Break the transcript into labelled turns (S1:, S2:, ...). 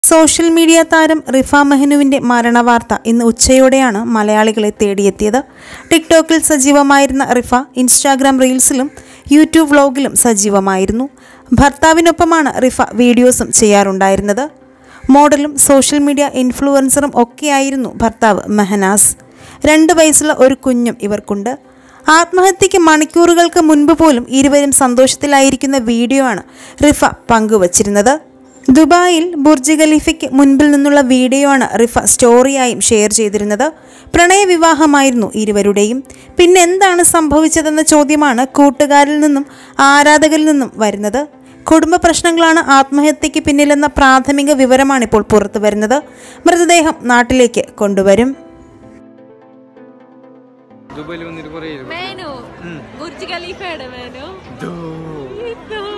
S1: Social media താരം റിഫ മെഹനുവിൻ്റെ മരണവാർത്ത ഇന്ന് ഉച്ചയോടെയാണ് മലയാളികളെ തേടിയെത്തിയത് ടിക്ടോക്കിൽ സജീവമായിരുന്ന റിഫ ഇൻസ്റ്റാഗ്രാം റീൽസിലും യൂട്യൂബ് വ്ലോഗിലും സജീവമായിരുന്നു ഭർത്താവിനൊപ്പമാണ് റിഫ വീഡിയോസും ചെയ്യാറുണ്ടായിരുന്നത് മോഡലും സോഷ്യൽ മീഡിയ ഇൻഫ്ലുവൻസറും ഒക്കെയായിരുന്നു ഭർത്താവ് മെഹനാസ് രണ്ട് വയസ്സുള്ള ഒരു കുഞ്ഞും ഇവർക്കുണ്ട് ആത്മഹത്യയ്ക്ക് മണിക്കൂറുകൾക്ക് മുൻപ് പോലും ഇരുവരും സന്തോഷത്തിലായിരിക്കുന്ന വീഡിയോ ആണ് റിഫ പങ്കുവച്ചിരുന്നത് ദുബായിൽ ബുർജ് ഖലീഫയ്ക്ക് മുൻപിൽ നിന്നുള്ള വീഡിയോ ആണ് റിഫ സ്റ്റോറിയായും ഷെയർ ചെയ്തിരുന്നത് പ്രണയവിവാഹമായിരുന്നു ഇരുവരുടെയും പിന്നെ എന്താണ് സംഭവിച്ചതെന്ന ചോദ്യമാണ് കൂട്ടുകാരിൽ നിന്നും ആരാധകരിൽ നിന്നും വരുന്നത് കുടുംബ പ്രശ്നങ്ങളാണ് ആത്മഹത്യയ്ക്ക് പിന്നിലെന്ന പ്രാഥമിക വിവരമാണ് ഇപ്പോൾ പുറത്തു വരുന്നത് മൃതദേഹം നാട്ടിലേക്ക് കൊണ്ടുവരും
S2: ദുബൈയിൽ വന്നിട്ട് കുറേ
S3: മേനു ബുർജ് ഖലീഫയുടെ മേനു
S2: ദോ.
S3: ഇതോ.